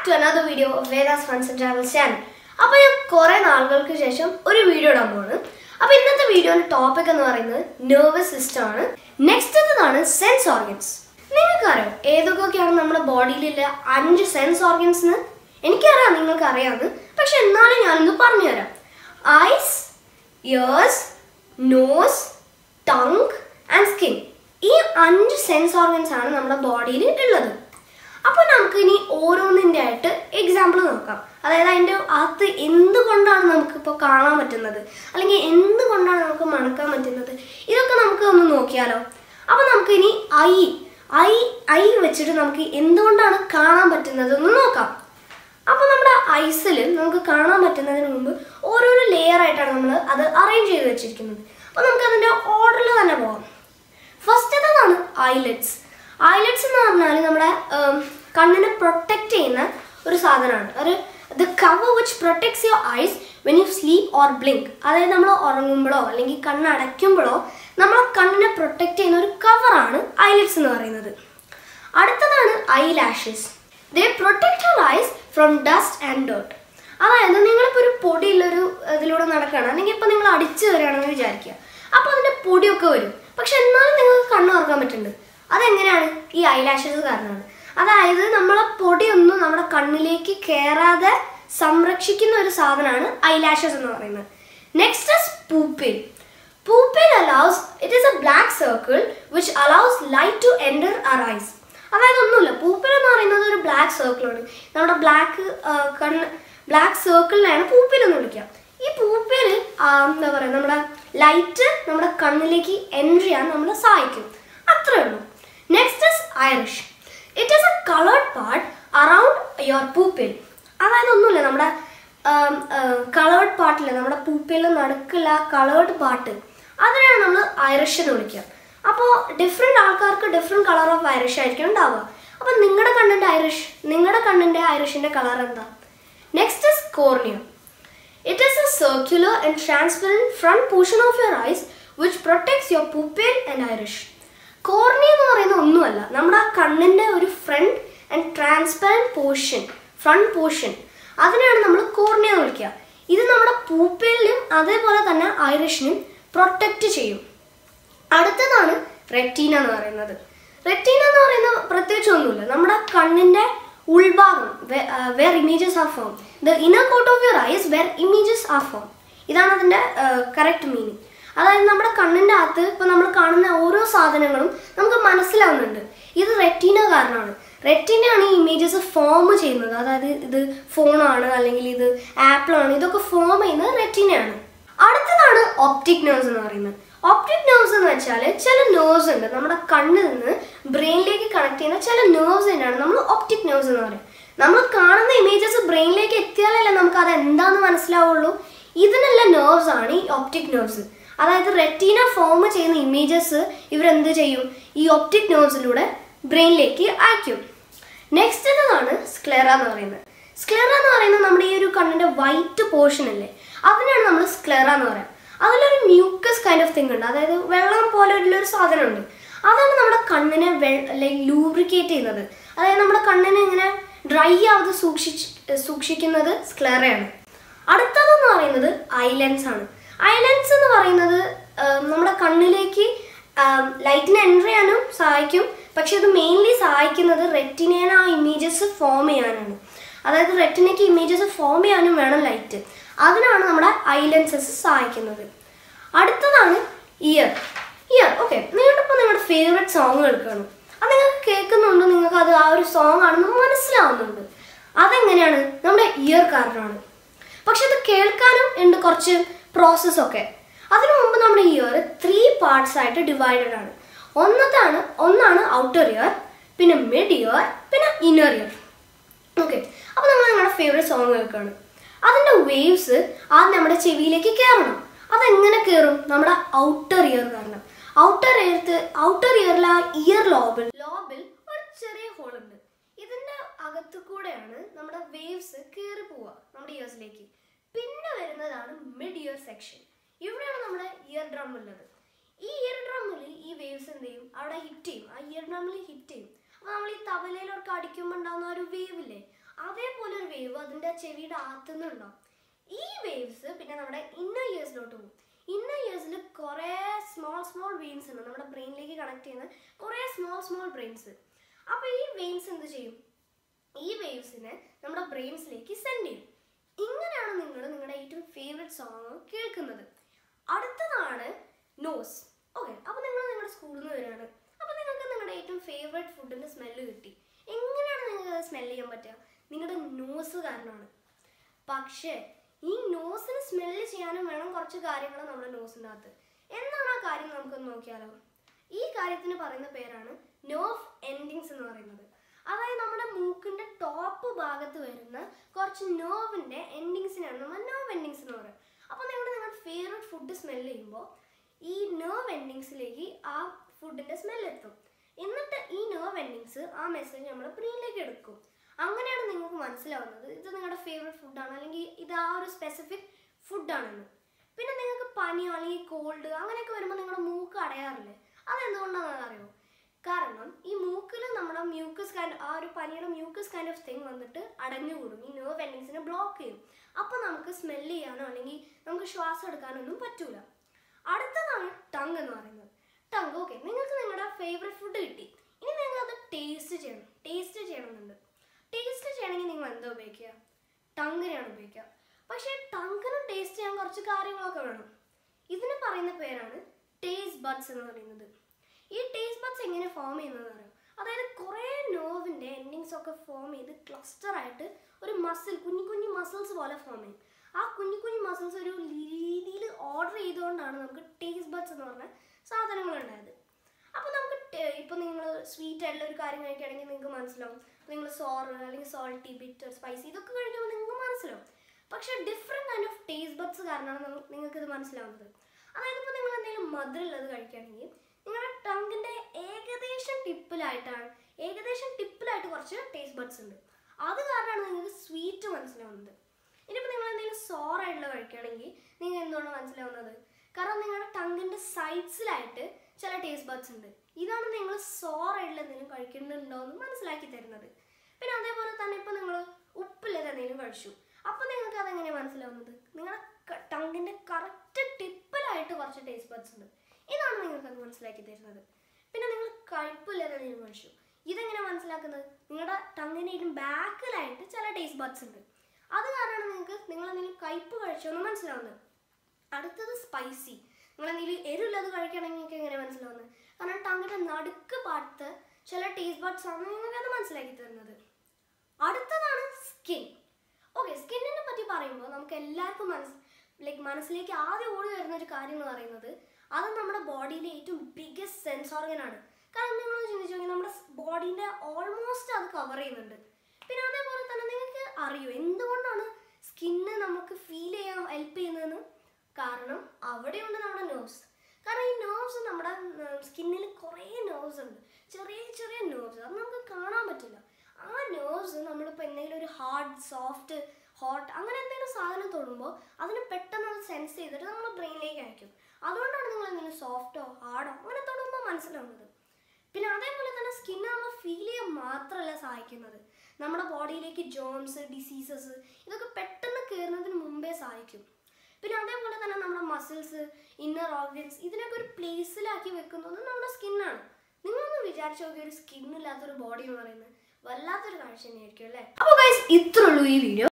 to another video of Vedas friends and travels channel അപ്പോൾ ഞാൻ കുറേ നാളുകൾക്ക് ശേഷം ഒരു വീഡിയോ ഇടാൻ പോവാണ് അപ്പോൾ ഇന്നത്തെ വീഡിയോയുടെ ടോപ്പിക് എന്ന് പറയുന്നത് നെർവസ് സിസ്റ്റം ആണ് നെക്സ്റ്റ് എന്നതാണ് സെൻസ് ഓർഗൻസ് നിങ്ങൾക്കറിയാം ഏതൊക്കെയാണ് നമ്മുടെ ബോഡിയിലുള്ള അഞ്ച് സെൻസ് ഓർഗൻസ് എന്ന് എനിക്കറിയാം നിങ്ങൾക്ക് അറിയാമെന്ന് പക്ഷെ എന്നാലും ഞാനൊന്ന് പറഞ്ഞുതരാം eyes ears nose tongue and skin ഈ അഞ്ച് സെൻസ് ഓർഗൻസ് ആണ് നമ്മുടെ ബോഡിയിൽ ഉള്ളത് അപ്പോൾ നമുക്ക് ഇനി ഓരോന്നിൻ്റെ ആയിട്ട് എക്സാമ്പിൾ നോക്കാം അതായത് അതിൻ്റെ അകത്ത് എന്തുകൊണ്ടാണ് നമുക്കിപ്പോൾ കാണാൻ പറ്റുന്നത് അല്ലെങ്കിൽ എന്തുകൊണ്ടാണ് നമുക്ക് മണക്കാൻ പറ്റുന്നത് ഇതൊക്കെ നമുക്ക് ഒന്ന് നോക്കിയാലോ അപ്പോൾ നമുക്ക് ഇനി ഐ ഐ ഐ വെച്ചിട്ട് നമുക്ക് എന്തുകൊണ്ടാണ് കാണാൻ പറ്റുന്നത് എന്ന് നോക്കാം അപ്പോൾ നമ്മുടെ ഐസിൽ നമുക്ക് കാണാൻ പറ്റുന്നതിന് മുമ്പ് ഓരോരോ ലെയർ ആയിട്ടാണ് നമ്മൾ അത് അറേഞ്ച് ചെയ്ത് വെച്ചിരിക്കുന്നത് അപ്പോൾ നമുക്ക് അതിൻ്റെ ഓർഡറിൽ തന്നെ പോകാം ഫസ്റ്റത്തേതാണ് ഐലറ്റ്സ് ഐലറ്റ്സ് എന്ന് പറഞ്ഞാൽ നമ്മുടെ ഉം, കണ്ണിനെ പ്രൊട്ടക്റ്റ് ചെയ്യുന്ന ഒരു സാധനമാണ് ഒരു the cover which protects your eyes when you sleep or blink അതായത് നമ്മൾ ഉറങ്ങുമ്പോഴോ അല്ലെങ്കിൽ കണ്ണ് അടയ്ക്കുമ്പോഴോ നമ്മളെ കണ്ണിനെ പ്രൊട്ടക്റ്റ് ചെയ്യുന്ന ഒരു കവറാണ് ഐലറ്റ്സ് എന്ന് പറയുന്നത് അടുത്തതാണ് eyelashes they protect your eyes from dust and dirt അതായത് നിങ്ങളിപ്പോൾ ഒരു പൊടിയുള്ളൊരു ഇതിലൂടെ നടക്കുകയാണ് അല്ലെങ്കിൽ ഇപ്പോൾ നിങ്ങൾ അടിച്ചു വരികയാണെന്ന് വിചാരിക്കുക അപ്പോൾ അതിൻ്റെ പൊടിയൊക്കെ വരും പക്ഷെ എന്നാലും നിങ്ങൾക്ക് കണ്ണ് തുറക്കാൻ പറ്റുന്നുണ്ട് അതെങ്ങനെയാണ് ഈ ഐലാഷസ് കാരണമാണ് അതായത് നമ്മളെ പൊടിയൊന്നും നമ്മുടെ കണ്ണിലേക്ക് കയറാതെ സംരക്ഷിക്കുന്ന ഒരു സാധനമാണ് ഐലാഷസ് എന്ന് പറയുന്നത് next is pupil pupil allows it is a black circle which allows light to enter our eyes അതായത് ഒന്നുമില്ല പൂപ്പിൽ എന്ന് പറയുന്നത് ഒരു ബ്ലാക്ക് സർക്കിളാണ് നമ്മുടെ ബ്ലാക്ക് കണ്ണ് ബ്ലാക്ക് സർക്കിളിനെയാണ് പൂപ്പിൽ എന്ന് വിളിക്കുക ഈ പൂപ്പിൽ എന്താ പറയുക നമ്മുടെ ലൈറ്റ് നമ്മുടെ കണ്ണിലേക്ക് എൻട്രി ചെയ്യാൻ നമ്മളെ സഹായിക്കും അത്രേ ഉള്ളൂ next is iris it is a coloured part around your pupil അതായത് ഒന്നുമില്ല നമ്മുടെ കളേർഡ് പാർട്ടില്ല നമ്മുടെ പൂപ്പിൽ നടുക്കുള്ള കളേർഡ് പാർട്ട് അതിനാണ് നമ്മൾ ഐറിഷ് എന്ന് വിളിക്കുക അപ്പോൾ ഡിഫറെൻ്റ് ആൾക്കാർക്ക് ഡിഫറെൻറ്റ് കളർ ഓഫ് ഐറിഷ് ആയിരിക്കും ഉണ്ടാവുക അപ്പോൾ നിങ്ങളുടെ കണ്ണിൻ്റെ ഐറിഷ് നിങ്ങളുടെ കണ്ണിൻ്റെ ഐറിഷിൻ്റെ കളർ എന്താ next is cornea it is a circular and transparent front portion of your eyes which protects your pupil and iris cornea എന്ന് പറയുന്നത് ഒന്നുമല്ല നമ്മുടെ ആ കണ്ണിൻ്റെ ഒരു front and transparent portion front portion അതിനെയാണ് നമ്മൾ കോർണിയ എന്ന് വിളിക്കുക ഇത് നമ്മുടെ പൂപ്പേലിനും അതേപോലെ തന്നെ ഐറിഷിനും പ്രൊട്ടക്റ്റ് ചെയ്യും അടുത്തതാണ് റെറ്റീന എന്ന് പറയുന്നത് റെറ്റീന എന്ന് പറയുന്നത് പ്രത്യേകിച്ച് ഒന്നുമില്ല നമ്മുടെ കണ്ണിന്റെ ഉൾഭാഗം where images are form the inner coat of your eyes where images are form ഇതാണ് അതിൻ്റെ കറക്റ്റ് മീനിങ് അതായത് നമ്മുടെ കണ്ണിൻ്റെ അകത്ത് ഇപ്പോൾ നമ്മൾ കാണുന്ന ഓരോ സാധനങ്ങളും നമുക്ക് മനസ്സിലാവുന്നുണ്ട് ഇത് റെറ്റീന കാരണമാണ് റെറ്റീനയാണ് ഈ ഇമേജസ് ഫോം ചെയ്യുന്നത് അതായത് ഇത് ഫോണാണ് അല്ലെങ്കിൽ ഇത് ആപ്പിളാണ് ഇതൊക്കെ ഫോം ചെയ്യുന്നത് റെറ്റീനയാണ് അടുത്തതാണ് ഒപ്റ്റിക് നെർവ്സ് എന്ന് പറയുന്നത് ഒപ്റ്റിക് നെർവ്സ് എന്ന് വെച്ചാൽ ചില നെർവ്സ് ഉണ്ട് നമ്മുടെ കണ്ണിൽ നിന്ന് ബ്രെയിനിലേക്ക് കണക്ട് ചെയ്യുന്ന ചില നെർവ്സ് തന്നെയാണ് നമ്മൾ ഒപ്റ്റിക് നെർവ്സ് എന്ന് പറയുന്നത് നമ്മൾ കാണുന്ന ഇമേജസ് ബ്രെയിനിലേക്ക് എത്തിയാലല്ലേ നമുക്ക് അത് എന്താന്ന് മനസ്സിലാവുള്ളൂ ഇതിനുള്ള നെർവ്സ് ആണ് ഈ ഒപ്റ്റിക് നെർവ്സ് അതായത് റെറ്റീന ഫോം ചെയ്യുന്ന ഇമേജസ് ഇവരെന്ത് ചെയ്യും ഈ ഒപ്റ്റിക് നെർവ്സിലൂടെ ബ്രെയിനിലേക്ക് അയക്കും നെക്സ്റ്റ് ഇതാണ് സ്ക്ലെറ എന്ന് പറയുന്നത് സ്ക്ലെറ എന്ന് പറയുന്നത് നമ്മുടെ ഈ ഒരു കണ്ണിന്റെ വൈറ്റ് പോർഷൻ അല്ലേ അതിനാണ് നമ്മൾ സ്ക്ലെറ എന്ന് പറയുന്നത് അതിലൊരു മ്യൂക്കസ് കൈൻഡ് ഓഫ് തിങ് ഉണ്ട് അതായത് വെള്ളം പോലെ ഉള്ളൊരു സാധനമുണ്ട് അതാണ് നമ്മുടെ കണ്ണിനെ ലൈക്ക് ലൂബ്രിക്കേറ്റ് ചെയ്യുന്നത് അതായത് നമ്മുടെ കണ്ണിനെ ഇങ്ങനെ ഡ്രൈ ആവാതെ സൂക്ഷിച്ച് സൂക്ഷിക്കുന്നത് സ്ക്ലെറയാണ് അടുത്തതെന്ന് പറയുന്നത് ഐലൻസ് ആണ് ഐലൻസ് എന്ന് പറയുന്നത് ആ, നമ്മുടെ കണ്ണിലേക്ക് ലൈറ്റിനെ എൻ്റർ ചെയ്യാനും സഹായിക്കും പക്ഷെ ഇത് മെയിൻലി സഹായിക്കുന്നത് റെറ്റിനേനെ ആ ഇമേജസ് ഫോം ചെയ്യാനാണ് അതായത് റെറ്റിനയ്ക്ക് ഇമേജസ് ഫോം ചെയ്യാനും വേണം ലൈറ്റ് അതിനാണ് നമ്മുടെ ഐലൻസസ് സഹായിക്കുന്നത് അടുത്തതാണ് ഇയർ ഇയർ ഓക്കെ നിങ്ങളിപ്പോൾ നിങ്ങളുടെ ഫേവറേറ്റ് സോങ് കേൾക്കുകയാണ് അത് നിങ്ങൾക്ക് കേൾക്കുന്നുണ്ട് നിങ്ങൾക്ക് അത് ആ ഒരു സോങ് ആണെന്ന് മനസ്സിലാവുന്നുണ്ട് അതെങ്ങനെയാണ് നമ്മുടെ ഇയർ കാരണമാണ് പക്ഷെ അത് കേൾക്കാനും ഉണ്ട് കുറച്ച് പ്രോസസ്സൊക്കെ അതിനു മുമ്പ് നമ്മുടെ ഇയർ ത്രീ പാർട്സ് ആയിട്ട് ഡിവൈഡഡ് ആണ് ഒന്നത്താണ് ഒന്നാണ് ഔട്ടർ ഇയർ പിന്നെ മിഡ് ഇയർ പിന്നെ ഇന്നർ ഇയർ ഓക്കെ അപ്പോൾ നമ്മൾ നിങ്ങളുടെ ഫേവറേറ്റ് സോങ് കേൾക്കുകയാണ് അതിൻ്റെ വേവ്സ് ആദ്യം നമ്മുടെ ചെവിയിലേക്ക് കയറണം അതെങ്ങനെ കയറും നമ്മുടെ ഔട്ടർ ഇയർ കാരണം ഔട്ടർ ഇയർത്ത് ഔട്ടർ ഇയറിൽ ആ ഇയർ ലോബിൽ ലോബിൽ ഒരു ചെറിയ ഹോൾ ഉണ്ട് ഇതിൻ്റെ അകത്തു കൂടെയാണ് നമ്മുടെ വേവ്സ് കയറി പോവുക നമ്മുടെ ഇയേഴ്സിലേക്ക് പിന്നെ വരുന്നതാണ് മിഡ് ഇയർ സെക്ഷൻ ഇവിടെയാണ് നമ്മുടെ ഇയർ ഡ്രം ഉള്ളത് ഈ ഇയർ ഡ്രമ്മിൽ ഈ വേവ്സ് എന്ത് ചെയ്യും അവിടെ ഹിറ്റ് ചെയ്യും ആ ഇയർ ഡ്രമ്മിൽ ഹിറ്റ് ചെയ്യും അപ്പോൾ നമ്മൾ ഈ തബലയിലൊക്കെ അടിക്കുമ്പോൾ ഉണ്ടാകുന്ന ആ ഒരു വേവ് ഇല്ലേ അതേപോലെ ഒരു വേവ് അതിൻ്റെ ചെവിയുടെ അകത്തുനിന്ന് ഉണ്ടാവും ഈ വേവ്സ് പിന്നെ നമ്മുടെ ഇന്നർ ഇയേഴ്സിലോട്ട് പോകും ഇന്നർ ഇയേഴ്സിൽ കുറേ സ്മോൾ സ്മോൾ വെയിൻസ് ഉണ്ട് നമ്മുടെ ബ്രെയിനിലേക്ക് കണക്ട് ചെയ്യുന്ന കുറേ സ്മോൾ സ്മോൾ ബ്രെയിൻസ് അപ്പോൾ ഈ വെയിൻസ് എന്ത് ചെയ്യും ഈ വേവ്സിനെ നമ്മുടെ ബ്രെയിൻസിലേക്ക് സെൻഡ് ചെയ്യും ഇങ്ങനെയാണ് നിങ്ങൾ നിങ്ങളുടെ ഏറ്റവും ഫേവറേറ്റ് സോങ് കേൾക്കുന്നത് അടുത്തതാണ് നോസ് ഓക്കെ അപ്പോൾ നിങ്ങൾ നിങ്ങളുടെ സ്കൂളിൽ നിന്ന് വരികയാണ് അപ്പോൾ നിങ്ങൾക്ക് നിങ്ങളുടെ ഏറ്റവും ഫേവറേറ്റ് ഫുഡിൻ്റെ സ്മെല്ല് കിട്ടി എങ്ങനെയാണ് നിങ്ങൾക്ക് സ്മെല്ല് ചെയ്യാൻ പറ്റുക നിങ്ങളുടെ നോസ് കാരണമാണ് പക്ഷേ ഈ നോസിന് സ്മെല്ല് ചെയ്യാനും വേണം കുറച്ച് കാര്യങ്ങൾ നമ്മുടെ നോസിൻ്റെ അകത്ത് എന്താണ് ആ കാര്യം നമുക്കൊന്ന് നോക്കിയാലോ ഈ കാര്യത്തിന് പറയുന്ന പേരാണ് നോഫ് എൻഡിങ്സ് എന്ന് പറയുന്നത് അതായത് നമ്മുടെ മൂക്കിന്റെ ടോപ്പ് ഭാഗത്ത് വരുന്ന കുറച്ച് നോവിന്റെ എൻഡിങ്സിനാണ് നമ്മൾ നോവ് എൻഡിങ്സ് എന്ന് പറയുന്നത് അപ്പോൾ നിങ്ങൾ നിങ്ങളുടെ ഫേവറേറ്റ് ഫുഡ് സ്മെല്ല് ചെയ്യുമ്പോൾ ഈ നെർവ് എൻഡിങ്സിലേക്ക് ആ ഫുഡിന്റെ സ്മെല്ല് എത്തും എന്നിട്ട് ഈ നെർവ് എൻഡിങ്സ് ആ മെസ്സേജ് നമ്മുടെ ബ്രെയിനിലേക്ക് എടുക്കും അങ്ങനെയാണ് നിങ്ങൾക്ക് മനസ്സിലാവുന്നത് ഇത് നിങ്ങളുടെ ഫേവറേറ്റ് ഫുഡാണ് അല്ലെങ്കിൽ ഇത് ആ ഒരു സ്പെസിഫിക് ഫുഡാണെന്ന് പിന്നെ നിങ്ങൾക്ക് പനിയോ അല്ലെങ്കിൽ കോൾഡ് അങ്ങനെയൊക്കെ വരുമ്പോൾ നിങ്ങളുടെ മൂക്ക് അടയാറില്ലേ അതെന്തുകൊണ്ടാണെന്ന് അറിയോ കാരണം ഈ മൂക്കിൽ നമ്മുടെ മ്യൂക്കസ് കൈൻഡ് ആ ഒരു പനിയുടെ മ്യൂക്കസ് കൈൻഡ് ഓഫ് തിങ് വന്നിട്ട് അടഞ്ഞുകൂടും ഈ നെർവ് എൻഡിങ്സിനെ ബ്ലോക്ക് ചെയ്യും അപ്പോൾ നമുക്ക് സ്മെല്ല് ചെയ്യാനോ അല്ലെങ്കിൽ നമുക്ക് ശ്വാസം എടുക്കാനൊന്നും പറ്റൂല അടുത്തതാണ് ടങ് എന്ന് പറയുന്നത് ടങ് ഓക്കെ നിങ്ങൾക്ക് നിങ്ങളുടെ ഫേവറേറ്റ് ഫുഡ് കിട്ടി ഇനി നിങ്ങൾ അത് ടേസ്റ്റ് ചെയ്യണം ടേസ്റ്റ് ചെയ്യണമെന്നുണ്ട് ടേസ്റ്റ് ചെയ്യണമെങ്കിൽ നിങ്ങൾ എന്താ ഉപയോഗിക്കുക ടങ്ങിനെയാണ് ഉപയോഗിക്കുക പക്ഷേ ടങ്ങിന് ടേസ്റ്റ് ചെയ്യാൻ കുറച്ച് കാര്യങ്ങളൊക്കെ വേണം ഇതിന് പറയുന്ന പേരാണ് ടേസ്റ്റ് ബഡ്സ് എന്ന് പറയുന്നത് ഈ ടേസ്റ്റ് ബഡ്സ് എങ്ങനെ ഫോം ചെയ്യുന്നത് അറിയാം അതായത് കുറേ നോവിൻ്റെ എൻഡിങ്സ് ഒക്കെ ഫോം ചെയ്ത് ക്ലസ്റ്റർ ആയിട്ട് ഒരു മസിൽ കുഞ്ഞു കുഞ്ഞു മസിൽസ് പോലെ ഫോം ചെയ്യും ആ കുഞ്ഞു കുഞ്ഞു മസിൽസ് ഒരു രീതിയിൽ ഓർഡർ ചെയ്തുകൊണ്ടാണ് നമുക്ക് ടേസ്റ്റ് ബഡ്സ് എന്ന് പറഞ്ഞ സാധനങ്ങൾ ഉണ്ടായത് അപ്പോൾ നമുക്ക് ഇപ്പോൾ നിങ്ങൾ സ്വീറ്റ് ആയിട്ടുള്ള ഒരു കാര്യം കഴിക്കുകയാണെങ്കിൽ നിങ്ങൾക്ക് മനസ്സിലാവും നിങ്ങൾ സോറ് അല്ലെങ്കിൽ സോൾട്ടി ബിറ്റർ സ്പൈസി ഇതൊക്കെ കഴിക്കുമ്പോൾ നിങ്ങൾക്ക് മനസ്സിലാവും പക്ഷേ different kind of taste buds കാരണമാണ് നിങ്ങൾക്ക് ഇത് മനസ്സിലാവുന്നത് അതായത് ഇപ്പോൾ നിങ്ങൾ എന്തെങ്കിലും മധുരമുള്ളത് കഴിക്കുകയാണെങ്കിൽ നിങ്ങളുടെ ടങ്ങിൻ്റെ ഏകദേശം ടിപ്പിലായിട്ടാണ് ഏകദേശം ടിപ്പിലായിട്ട് കുറച്ച് ടേസ്റ്റ് ബഡ്സ് ഉണ്ട് അത് കാരണമാണ് നിങ്ങൾക്ക് സ്വീറ്റ് മനസ്സിലാവുന്നത് ഇനിയിപ്പോൾ നിങ്ങൾ എന്തെങ്കിലും സോറായിട്ടുള്ള കഴിക്കുകയാണെങ്കിൽ നിങ്ങൾ എന്തുകൊണ്ടാണ് മനസ്സിലാവുന്നത് കാരണം നിങ്ങളുടെ ടങ്ങിൻ്റെ സൈഡ്സിലായിട്ട് ചില ടേസ്റ്റ് ബഡ്സ് ഉണ്ട് ഇതാണ് നിങ്ങൾ സോറായിട്ടുള്ള എന്തെങ്കിലും കഴിക്കുന്നുണ്ടോ എന്ന് മനസ്സിലാക്കി തരുന്നത് പിന്നെ അതേപോലെ തന്നെ ഇപ്പോൾ നിങ്ങൾ ഉപ്പില്ലാതെ എന്തെങ്കിലും കഴിച്ചു അപ്പോൾ നിങ്ങൾക്ക് അതെങ്ങനെയാണ് മനസ്സിലാവുന്നത് നിങ്ങളുടെ ടങ്ങിൻ്റെ കറക്റ്റ് ടിപ്പിലായിട്ട് കുറച്ച് ടേസ്റ്റ് ബഡ്സ് ഉണ്ട് ഇതാണ് നിങ്ങൾക്ക് അത് മനസ്സിലാക്കി തരുന്നത് പിന്നെ നിങ്ങൾ കഴിപ്പില്ലാതെ എന്തെങ്കിലും കഴിച്ചു ഇതെങ്ങനെ മനസ്സിലാക്കുന്നത് നിങ്ങളുടെ ടങ്ങിനേലും ബാക്കിലായിട്ട് ചില ടേസ്റ്റ് ബഡ്സ് ഉണ്ട് അത് കാരണമാണ് നിങ്ങൾക്ക് നിങ്ങൾ എന്തെങ്കിലും കയ്പ്പ് കഴിച്ചോ എന്ന് മനസ്സിലാവുന്നത് അടുത്തത് സ്പൈസി നിങ്ങൾ എന്തെങ്കിലും എരിവില്ലാതെ കഴിക്കുകയാണെങ്കിൽ നിങ്ങൾക്ക് എങ്ങനെ മനസ്സിലാവുന്നത് കാരണം ടങ്ങിൻ്റെ നടുക്ക് പാർത്ത് ചില ടേസ്റ്റ് ബഡ്സ് ആണ് നിങ്ങൾക്ക് അത് മനസ്സിലാക്കി തരുന്നത് അടുത്തതാണ് സ്കിൻ ഓക്കെ സ്കിന്നിനെ പറ്റി പറയുമ്പോൾ നമുക്ക് എല്ലാവർക്കും മനസ്സ് ലൈക്ക് മനസ്സിലേക്ക് ആദ്യം ഓടി വരുന്ന ഒരു കാര്യം എന്ന് പറയുന്നത് അത് നമ്മുടെ ബോഡിയിലെ ഏറ്റവും ബിഗ്ഗസ്റ്റ് സെൻസ് ഓർഗൻ ആണ് കാരണം നിങ്ങൾ ചിന്തിച്ചു നോക്കി നമ്മുടെ ബോഡീൻ്റെ ഓൾമോസ്റ്റ് അത് കവർ ചെയ്യുന്നുണ്ട് പിന്നെ അതേപോലെ തന്നെ നിങ്ങൾക്ക് അറിയോ എന്തുകൊണ്ടാണ് സ്കിന്ന് നമുക്ക് ഫീൽ ചെയ്യാൻ ഹെൽപ്പ് ചെയ്യുന്നതെന്ന് കാരണം അവിടെയുണ്ട് നമ്മുടെ നെർവ്സ് കാരണം ഈ നെർവ്സ് നമ്മുടെ സ്കിന്നിൽ കുറേ നെർവ്സ് ഉണ്ട് ചെറിയ ചെറിയ നെർവ്സ് അത് നമുക്ക് കാണാൻ പറ്റില്ല ആ നെർവ്സ് നമ്മളിപ്പോൾ എന്തെങ്കിലും ഒരു ഹാർഡ് സോഫ്റ്റ് ഹോട്ട് അങ്ങനെ എന്തെങ്കിലും സാധനം തൊടുമ്പോൾ അതിന് പെട്ടെന്ന് അത് സെൻസ് ചെയ്തിട്ട് നമ്മൾ ബ്രെയിനിലേക്ക് അയക്കും അതുകൊണ്ടാണ് നിങ്ങൾ എന്തെങ്കിലും സോഫ്റ്റോ ഹാർഡോ അങ്ങനെ തൊടുമ്പോൾ മനസ്സിലാവുന്നത് പിന്നെ അതേപോലെ തന്നെ സ്കിന്ന് നമ്മൾ ഫീൽ ചെയ്യാൻ മാത്രമല്ല സഹായിക്കുന്നത് നമ്മുടെ ബോഡിയിലേക്ക് ജോംസ് ഡിസീസസ് ഇതൊക്കെ പെട്ടെന്ന് കയറുന്നതിന് മുമ്പേ സഹായിക്കും പിന്നെ അതേപോലെ തന്നെ നമ്മുടെ മസിൽസ് ഇന്നർ ഓർഗൻസ് ഇതിനൊക്കെ ഒരു പ്ലേസിലാക്കി വെക്കുന്നത് നമ്മുടെ സ്കിന്നാണ് നിങ്ങളൊന്ന് വിചാരിച്ചു നോക്കി ഒരു സ്കിന്നില്ലാത്തൊരു ബോഡി എന്ന് പറയുന്നത് വല്ലാത്തൊരു കാഴ്ച തന്നെയായിരിക്കും അല്ലേ അപ്പോൾ ഗൈസ് ഇത്രയുള്ളൂ ഈ വീഡിയോ